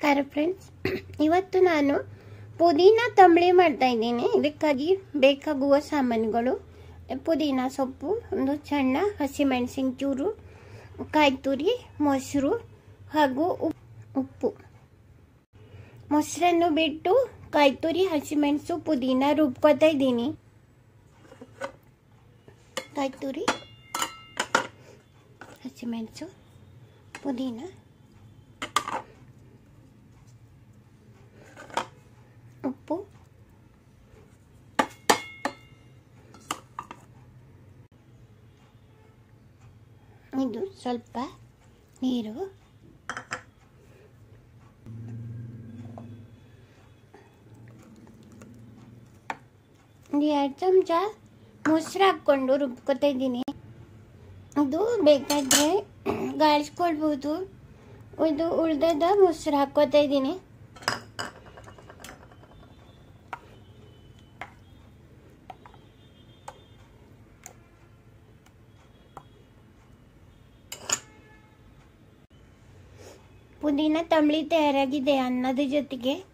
ನಮಸ್ಕಾರ ಫ್ರೆಂಡ್ಸ್ ಇವತ್ತು ನಾನು ಪುದೀನ ತಂಬಳಿ ಮಾಡ್ತಾ ಇದ್ದೀನಿ ಇದಕ್ಕಾಗಿ ಬೇಕಾಗುವ ಸಾಮಾನುಗಳು ಪುದೀನ ಸೊಪ್ಪು ಒಂದು ಸಣ್ಣ ಹಸಿಮೆಣಸಿನ ಚೂರು ಕಾಯಿ ತುರಿ ಮೊಸರು ಹಾಗೂ ಉಪ್- ಉಪ್ಪು ಮೊಸರನ್ನು ಬಿಟ್ಟು ಕಾಯಿ ತುರಿ ಹಸಿಮೆಣಸು ಪುದೀನ ರುಬ್ಕೋತಾ ಇದ್ದೀನಿ ಕಾಯಿ ತುರಿ ಹಸಿಮೆಣಸು ಪುದೀನ ಉಪ್ಪು ಇದು ಸ್ವಲ್ಪ ನೀರು ಒಂದು ಎರಡು ಚಮಚ ಮೊಸರು ಹಾಕ್ಕೊಂಡು ರುಬ್ಕೊತಾ ಇದ್ದೀನಿ ಇದು ಬೇಕಾದರೆ ಗಾಳಿಸ್ಕೊಳ್ಬೋದು ಇದು ಉಳ್ದದ ಮೊಸರು ಹಾಕ್ಕೋತಾ ಇದ್ದೀನಿ ಪುದೀನ ತಂಬಳಿ ತಯಾರಾಗಿದೆ ಅನ್ನದ ಜೊತೆಗೆ